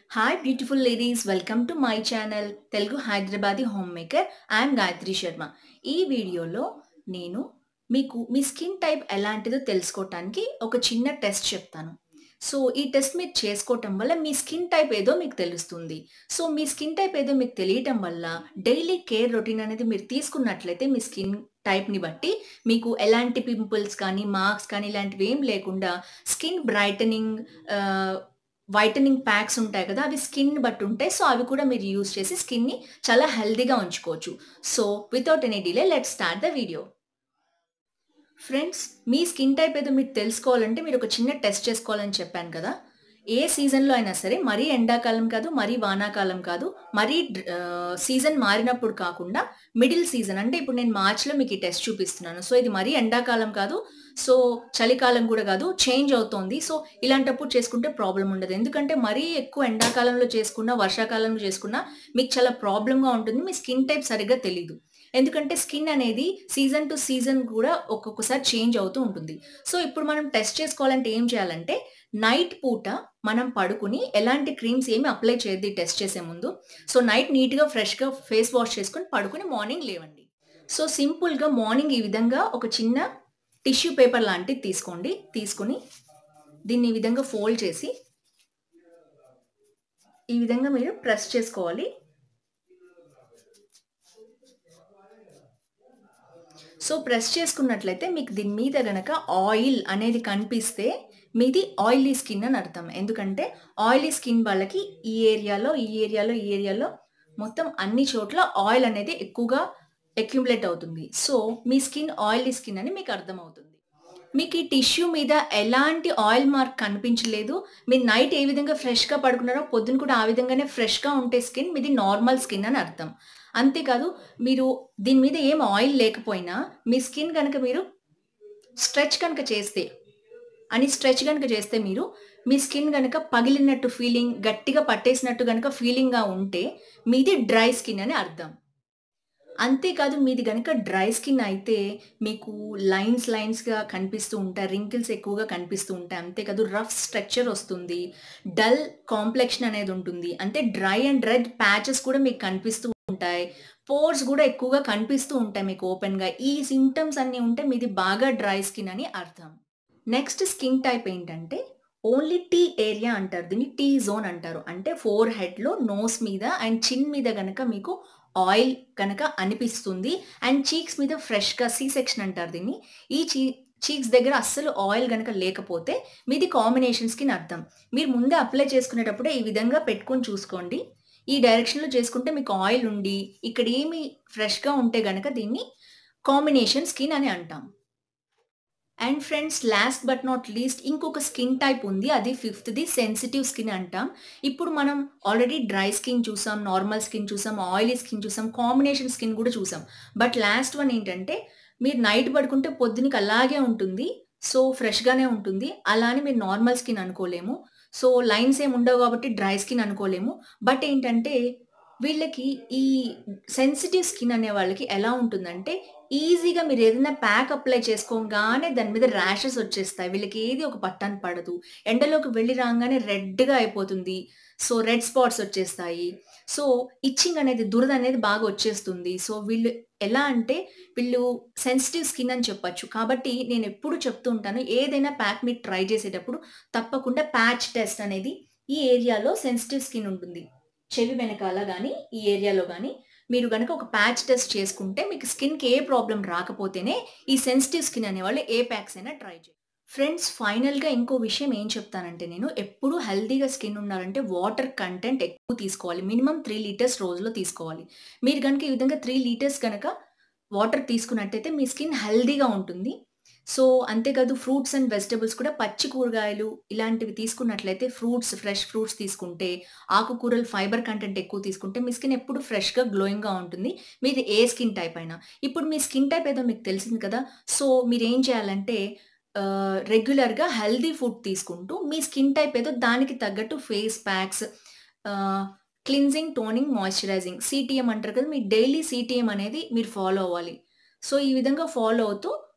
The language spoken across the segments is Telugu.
Hi beautiful ladies welcome to my channel Telugu Hyderabadi home maker I'm Gayatri Sharma ఈ వీడియోలో నేను మీకు మీ స్కిన్ టైప్ ఎలాంటిదో తెలుసుకోవటానికి ఒక చిన్న టెస్ట్ చెప్తాను సో ఈ టెస్ట్ మీరు చేసుకోవటం వల్ల మీ స్కిన్ టైప్ ఏదో మీకు తెలుస్తుంది సో మీ స్కిన్ టైప్ ఏదో మీకు తెలియటం వల్ల డైలీ కేర్ రొటీన్ అనేది మీరు తీసుకున్నట్లయితే మీ స్కిన్ టైప్ని బట్టి మీకు ఎలాంటి పింపుల్స్ కానీ మార్క్స్ కానీ ఇలాంటివి ఏం లేకుండా స్కిన్ బ్రైటనింగ్ వైటనింగ్ ప్యాక్స్ ఉంటాయి కదా అవి స్కిన్ బట్టి ఉంటాయి సో అవి కూడా మీరు యూజ్ చేసి స్కిన్ని చాలా హెల్దీగా ఉంచుకోవచ్చు so without any delay let start the video friends మీ స్కిన్ టైప్ ఏదో మీరు తెలుసుకోవాలంటే మీరు ఒక చిన్న టెస్ట్ చేసుకోవాలని చెప్పాను కదా ఏ సీజన్లో అయినా సరే మరీ ఎండాకాలం కాదు మరీ వానాకాలం కాదు మరీ సీజన్ మారినప్పుడు కాకుండా మిడిల్ సీజన్ అంటే ఇప్పుడు నేను మార్చ్లో మీకు ఈ టెస్ట్ చూపిస్తున్నాను సో ఇది మరీ ఎండాకాలం కాదు సో చలికాలం కూడా కాదు చేంజ్ అవుతోంది సో ఇలాంటప్పుడు చేసుకుంటే ప్రాబ్లం ఉండదు ఎందుకంటే మరీ ఎక్కువ ఎండాకాలంలో చేసుకున్నా వర్షాకాలంలో చేసుకున్నా మీకు చాలా ప్రాబ్లంగా ఉంటుంది మీ స్కిన్ టైప్ సరిగ్గా తెలీదు ఎందుకంటే స్కిన్ అనేది సీజన్ టు సీజన్ కూడా ఒక్కొక్కసారి చేంజ్ అవుతూ ఉంటుంది సో ఇప్పుడు మనం టెస్ట్ చేసుకోవాలంటే ఏం చేయాలంటే నైట్ పూట మనం పడుకుని ఎలాంటి క్రీమ్స్ ఏమి అప్లై చేయద్దు టెస్ట్ చేసే ముందు సో నైట్ నీట్గా ఫ్రెష్గా ఫేస్ వాష్ చేసుకొని పడుకుని మార్నింగ్ లేవండి సో సింపుల్గా మార్నింగ్ ఈ విధంగా ఒక చిన్న టిష్యూ పేపర్ లాంటిది తీసుకోండి తీసుకొని దీన్ని ఈ విధంగా ఫోల్డ్ చేసి ఈ విధంగా మీరు ప్రెస్ చేసుకోవాలి సో ప్రెస్ చేసుకున్నట్లయితే మీకు దీని మీద గనక ఆయిల్ అనేది కనిపిస్తే మీది ఆయిలీ స్కిన్ అని అర్థం ఎందుకంటే ఆయిలీ స్కిన్ వాళ్ళకి ఈ ఏరియాలో ఈ ఏరియాలో ఈ ఏరియాలో మొత్తం అన్ని చోట్ల ఆయిల్ అనేది ఎక్కువగా అక్యుములేట్ అవుతుంది సో మీ స్కిన్ ఆయిలీ స్కిన్ అని మీకు అర్థమవుతుంది మీకు ఈ టిష్యూ మీద ఎలాంటి ఆయిల్ మార్క్ కనిపించలేదు మీరు నైట్ ఏ విధంగా ఫ్రెష్గా పడుకున్నారో పొద్దున కూడా ఆ విధంగానే ఫ్రెష్గా ఉంటే స్కిన్ మీది నార్మల్ స్కిన్ అని అర్థం అంతేకాదు మీరు దీని మీద ఏం ఆయిల్ లేకపోయినా మీ స్కిన్ కనుక మీరు స్ట్రెచ్ కనుక చేస్తే అని స్ట్రెచ్ కనుక చేస్తే మీరు మీ స్కిన్ కనుక పగిలినట్టు ఫీలింగ్ గట్టిగా పట్టేసినట్టు కనుక ఫీలింగ్గా ఉంటే మీది డ్రై స్కిన్ అని అర్థం అంతేకాదు మీది కనుక డ్రై స్కిన్ అయితే మీకు లైన్స్ లైన్స్గా కనిపిస్తూ ఉంటాయి రింకిల్స్ ఎక్కువగా కనిపిస్తూ ఉంటాయి అంతేకాదు రఫ్ స్ట్రక్చర్ వస్తుంది డల్ కాంప్లెక్షన్ అనేది ఉంటుంది అంటే డ్రై అండ్ రెడ్ ప్యాచెస్ కూడా మీకు కనిపిస్తూ ఉంటాయి పోర్స్ కూడా ఎక్కువగా కనిపిస్తూ ఉంటాయి మీకు ఓపెన్గా ఈ సిమ్టమ్స్ అన్నీ ఉంటే మీది బాగా డ్రై స్కిన్ అని అర్థం నెక్స్ట్ స్కిన్ టైప్ ఏంటంటే ఓన్లీ టీ ఏరియా అంటారు దీన్ని టీ జోన్ అంటారు అంటే ఫోర్ హెడ్లో నోస్ మీద అండ్ చిన్ మీద కనుక మీకు ఆయిల్ కనుక అనిపిస్తుంది అండ్ చీక్స్ మీద ఫ్రెష్గా సీ సెక్షన్ అంటారు దీన్ని ఈ చీ చీక్స్ దగ్గర అస్సలు ఆయిల్ కనుక లేకపోతే మీది కాంబినేషన్ స్కిన్ అర్థం మీరు ముందే అప్లై చేసుకునేటప్పుడే ఈ విధంగా పెట్టుకొని చూసుకోండి ఈ డైరెక్షన్లో చేసుకుంటే మీకు ఆయిల్ ఉండి ఇక్కడ ఏమి ఫ్రెష్గా ఉంటే కనుక దీన్ని కాంబినేషన్ స్కిన్ అని అంటాం and friends last but not least ఇంకొక స్కిన్ టైప్ ఉంది అది ఫిఫ్త్ది సెన్సిటివ్ స్కిన్ అంటాం ఇప్పుడు మనం ఆల్రెడీ డ్రై స్కిన్ చూసాం నార్మల్ స్కిన్ చూసాం ఆయిలీ స్కిన్ చూసాం కాంబినేషన్ స్కిన్ కూడా చూసాం బట్ లాస్ట్ వన్ ఏంటంటే మీరు నైట్ పడుకుంటే పొద్దునకి అలాగే ఉంటుంది సో ఫ్రెష్గానే ఉంటుంది అలా అని మీరు నార్మల్ స్కిన్ అనుకోలేము సో లైన్స్ ఏమి ఉండవు కాబట్టి డ్రై స్కిన్ అనుకోలేము బట్ ఏంటంటే వీళ్ళకి ఈ సెన్సిటివ్ స్కిన్ అనే వాళ్ళకి ఎలా ఉంటుందంటే ఈజీగా మీరు ఏదైనా ప్యాక్ అప్లై చేసుకోగానే దాని మీద ర్యాషెస్ వచ్చేస్తాయి వీళ్ళకి ఏది ఒక పట్టాన్ని పడదు ఎండలోకి వెళ్ళి రాగానే రెడ్గా అయిపోతుంది సో రెడ్ స్పాట్స్ వచ్చేస్తాయి సో ఇచ్చింగ్ అనేది దురద అనేది బాగా వచ్చేస్తుంది సో వీళ్ళు ఎలా అంటే వీళ్ళు సెన్సిటివ్ స్కిన్ అని చెప్పచ్చు కాబట్టి నేను ఎప్పుడు చెప్తూ ఉంటాను ఏదైనా ప్యాక్ మీరు ట్రై చేసేటప్పుడు తప్పకుండా ప్యాచ్ టెస్ట్ అనేది ఈ ఏరియాలో సెన్సిటివ్ స్కిన్ ఉంటుంది చెవి వెనకాల కానీ ఈ ఏరియాలో కానీ మీరు కనుక ఒక ప్యాచ్ టెస్ట్ చేసుకుంటే మీకు స్కిన్కి ఏ ప్రాబ్లం రాకపోతేనే ఈ సెన్సిటివ్ స్కిన్ అనేవాళ్ళు ఏ ప్యాక్స్ అయినా ట్రై చేయండి ఫ్రెండ్స్ ఫైనల్గా ఇంకో విషయం ఏం చెప్తానంటే నేను ఎప్పుడు హెల్తీగా స్కిన్ ఉండాలంటే వాటర్ కంటెంట్ ఎక్కువ తీసుకోవాలి మినిమం త్రీ లీటర్స్ రోజులో తీసుకోవాలి మీరు కనుక ఈ విధంగా త్రీ లీటర్స్ కనుక వాటర్ తీసుకున్నట్టయితే మీ స్కిన్ హెల్తీగా ఉంటుంది సో అంతేకాదు ఫ్రూట్స్ అండ్ వెజిటబుల్స్ కూడా పచ్చి కూరగాయలు ఇలాంటివి తీసుకున్నట్లయితే ఫ్రూట్స్ ఫ్రెష్ ఫ్రూట్స్ తీసుకుంటే ఆకుకూరలు ఫైబర్ కంటెంట్ ఎక్కువ తీసుకుంటే మీ స్కిన్ ఎప్పుడు ఫ్రెష్గా గ్లోయింగ్గా ఉంటుంది మీది ఏ స్కిన్ టైప్ అయినా ఇప్పుడు మీ స్కిన్ టైప్ ఏదో మీకు తెలిసింది కదా సో మీరు ఏం చేయాలంటే రెగ్యులర్గా హెల్దీ ఫుడ్ తీసుకుంటూ మీ స్కిన్ టైప్ ఏదో దానికి తగ్గట్టు face packs cleansing toning moisturising CTM అంటారు కదా మీ డైలీ సిటిఎం అనేది మీరు ఫాలో అవ్వాలి సో ఈ విధంగా ఫాలో అవుతూ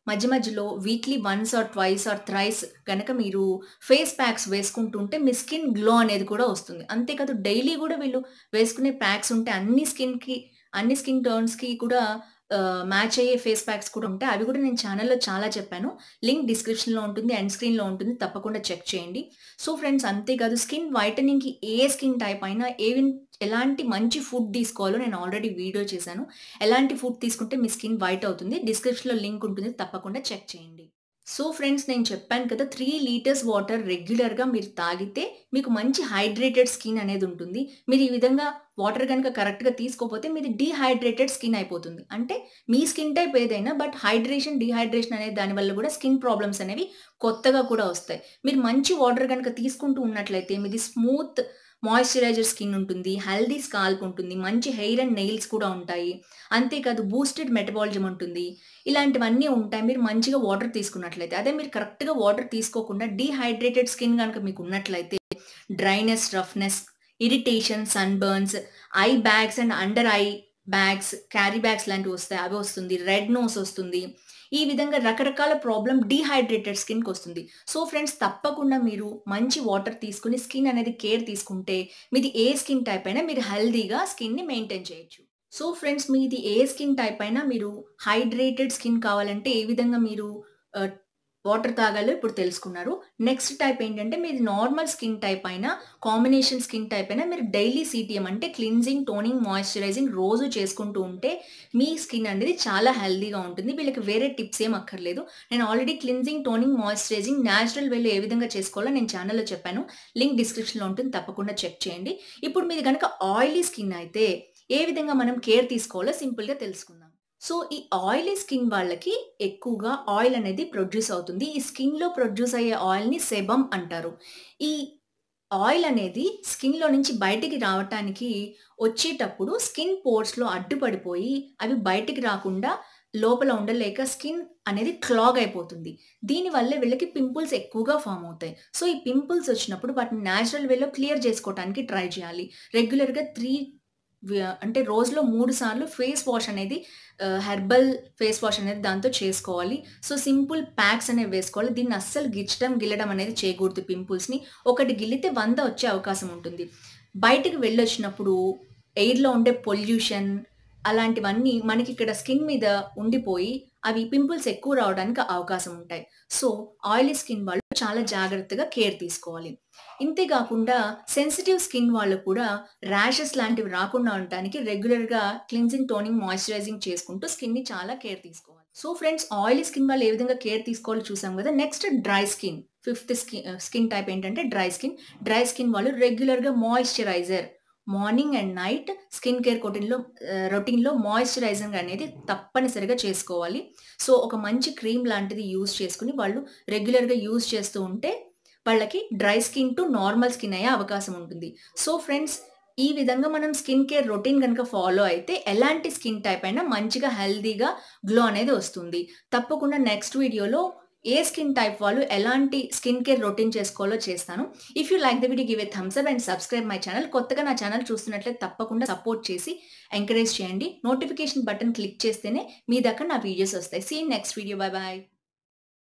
మధ్య మధ్యలో weekly once or twice or thrice గనక మీరు ఫేస్ ప్యాక్స్ వేసుకుంటుంటే మీ స్కిన్ గ్లో అనేది కూడా వస్తుంది. అంతేకాదు డైలీ గూడా వీళ్ళు వేసుకునే ప్యాక్స్ ఉంటే అన్ని స్కిన్‌కి అన్ని స్కిన్ టోన్స్‌కి కూడా ఆహ్, మ్యాచ్ అయ్యే ఫేస్ ప్యాక్స్ కూడా ఉంటాయి. అవి కూడా నేను ఛానెల్‌లో చాలా చెప్పాను. లింక్ డిస్క్రిప్షన్‌లో ఉంటుంది. ఎండ్ స్క్రీన్‌లో ఉంటుంది. తప్పకుండా చెక్ చేయండి. సో ఫ్రెండ్స్ అంతేకాదు స్కిన్ వైటనింగ్‌కి ఏ స్కిన్ టైప్ అయినా ఏవిన్ ఎలాంటి మంచి ఫుడ్ తీసుకోవాలో నేను ఆల్రెడీ వీడియో చేశాను. ఎలాంటి ఫుడ్ తీసుకుంటే మీ స్కిన్ వైట్ అవుతుంది. డిస్క్రిప్షన్‌లో లింక్ ఉంటుంది. తప్పకుండా చెక్ చేయండి. సో ఫ్రెండ్స్ నేను చెప్పాను కదా 3 లీటర్స్ వాటర్ రెగ్యులర్‌గా మీరు తాగితే మీకు మంచి హైడ్రేటెడ్ స్కిన్ అనేది ఉంటుంది. మీరు ఈ విధంగా వాటర్ గనుక కరెక్ట్‌గా తీసుకోకపోతే మీది డీహైడ్రేటెడ్ స్కిన్ అయిపోతుంది. అంటే మీ స్కిన్ టైప్ ఏదైనా బట్ హైడ్రేషన్, డీహైడ్రేషన్ అనే దాని వల్ల కూడా స్కిన్ ప్రాబ్లమ్స్ అనేవి కొత్తగా కూడా వస్తాయి. మీరు మంచి వాటర్ గనుక తీసుకుంటూ ఉన్నట్లయితే మీది స్మూత్ మాయిశ్చరైజర్ స్కిన్ ఉంటుంది. హెల్తీ స్కాల్ప్ ఉంటుంది. మంచి హెయిర్ అండ్ నెయిల్స్ కూడా ఉంటాయి. అంతేకాదు బూస్టెడ్ మెటబాలిజం ఉంటుంది. ఇలాంటివన్నీ ఉంటాయి. మీరు మంచిగా వాటర్ తీసుకున్నట్లయితే. అదే మీరు కరెక్ట్‌గా వాటర్ తీసుకోకుండా డీహైడ్రేటెడ్ స్కిన్ గనుక మీకు ఉన్నట్లయితే dryness, roughness, irritation, sunburns, eye bags and under eye bags, carry bags లాంటివి వస్తాయి. అవి వస్తుంది. రెడ్ నోస్ వస్తుంది. ఈ విధంగా రకరకాల ప్రాబ్లమ్ డీహైడ్రేటెడ్ స్కిన్‌కొస్తుంది. సో ఫ్రెండ్స్ తప్పకుండా మీరు మంచి వాటర్ తీసుకొని స్కిన్ అనేది కేర్ తీసుకుంటే మీది ఏ స్కిన్ టైప్ అయినా మీరు హెల్తీగా స్కిన్‌ని మెయింటైన్ చేయొచ్చు. సో ఫ్రెండ్స్ మీది ఏ స్కిన్ టైప్ అయినా మీరు హైడ్రేటెడ్ స్కిన్ కావాలంటే ఏ విధంగా మీరు ఆహ్, వాటర్ తాగాలో ఇప్పుడు తెలుసుకున్నారు. నెక్స్ట్ టైప్ ఏంటంటే మీది నార్మల్ స్కిన్ టైప్ అయినా, కాంబినేషన్ స్కిన్ టైప్ అయినా మీరు డైలీ సీటీఎం అంటే క్లిన్జింగ్, టోనింగ్, మాయిశ్చరైజింగ్ రోజు చేసుకుంటూ ఉంటే మీ స్కిన్ అనేది చాలా హెల్తీగా ఉంటుంది. వీళ్ళకి వేరే టిప్స్ ఏం అక్కర్లేదు. నేను already cleansing, toning, moisturising natural వేలో ఏ విధంగా చేసుకోవాలో నేను ఛానెల్‌లో చెప్పాను. లింక్ డిస్క్రిప్షన్‌లో ఉంటుంది. తప్పకుండా చెక్ చేయండి. ఇప్పుడు మీది గనక ఆయిలీ స్కిన్ అయితే ఏ విధంగా మనం కేర్ తీసుకోవాలో సింపుల్‌గా తెలుసుకుందాం. సో ఈ ఆయిలీ స్కిన్ వాళ్ళకి ఎక్కువగా ఆయిల్ అనేది ప్రొడ్యూస్ అవుతుంది. ఈ స్కిన్‌లో ప్రొడ్యూస్ అయ్యే ఆయిల్‌ని సెబమ్ అంటారు. ఈ ఆయిల్ అనేది స్కిన్‌లో నుంచి బయటికి రావటానికి వచ్చేటప్పుడు స్కిన్ పోర్స్‌లో అడ్డుపడిపోయి అవి బయటికి రాకుండా లోపల ఉండలేక స్కిన్ అనేది క్లాగ్ అయిపోతుంది. దీనివల్ల వీళ్ళకి పింపుల్స్ ఎక్కువగా ఫార్మ్ అవుతాయి. సో ఈ పింపుల్స్ వచ్చినప్పుడు వాటిని నేచురల్ వేలో క్లియర్ చేసుకోవటానికి ట్రై చేయాలి. రెగ్యులర్‌గా 3 వ్య అంటే రోజులో 3 సార్లు ఫేస్ వాష్ అనేది ఆహ్, హెర్బల్ ఫేస్ వాష్ అనేది దాంతో చేసుకోవాలి. సో సింపుల్ ప్యాక్స్ అనేవి వేసుకోవాలి. దీన్ని అస్సలు గిచ్చడం, గిల్లడం అనేది చేయకూడదు పింపుల్స్‌ని. ఒకటి గిల్లితే 100 వచ్చే అవకాశం ఉంటుంది. బయటికి వెళ్ళొచ్చినప్పుడు ఎయిర్‌లో ఉండే పొల్యూషన్ అలాంటివన్నీ మనకి ఇక్కడ స్కిన్ మీద ఉండిపోయి అవి పింపుల్స్ ఎక్కువ రావడానికి అవకాశం ఉంటాయి. సో ఆయిలీ స్కిన్ వాళ్ళు చాలా జాగ్రత్తగా కేర్ తీసుకోవాలి. ఇంతే కాకుండా సెన్సిటివ్ స్కిన్ వాళ్ళు కూడా ర్యాషెస్ లాంటివి రాకుండా ఉండటానికి రెగ్యులర్‌గా క్లిన్జింగ్, టోనింగ్, మాయిశ్చరైజింగ్ చేసుకుంటూ స్కిన్‌ని చాలా కేర్ తీసుకోవాలి. సో ఫ్రెండ్స్ ఆయిలీ స్కిన్ వాళ్ళు ఏ విధంగా కేర్ తీసుకోవాలో చూసాం కదా! Next dry skin. Fifth ski ah, skin type ఏంటంటే డ్రై స్కిన్. డ్రై స్కిన్ వాళ్ళు రెగ్యులర్‌గా moisturiser morning and night skin care కొటిన్‌లో ఆహ్, రొటీన్‌లో మాయిశ్చరైజింగ్ అనేది తప్పనిసరిగా చేసుకోవాలి. సో ఒక మంచి క్రీమ్ లాంటిది యూజ్ చేసుకొని వాళ్ళు రెగ్యులర్‌గా యూజ్ చేస్తూ ఉంటే వాళ్ళకి dry skin to normal skin అయ్యే అవకాశం ఉంటుంది. సో ఫ్రెండ్స్ ఈ విధంగా మనం స్కిన్ కేర్ రొటీన్ గనుక ఫాలో అయితే ఎలాంటి స్కిన్ టైప్ అయినా మంచిగా హెల్తీగా గ్లో అనేది వస్తుంది. తప్పకుండా నెక్స్ట్ వీడియోలో ఏ స్కిన్ టైప్ వాళ్ళు ఎలాంటి స్కిన్ కేర్ రొటీన్ చేసుకోవాలో చేస్తాను. If you like the video give a thumbs up and subscribe my channel. కొత్తగా నా ఛానల్ చూస్తున్నట్లయితే తప్పకుండా సపోర్ట్ చేసి ఎంకరేజ్ చేయండి. నోటిఫికేషన్ బటన్ క్లిక్ చేస్తేనే మీ దాకా నా వీడియోస్ వస్తాయి. See you next video. Bye by.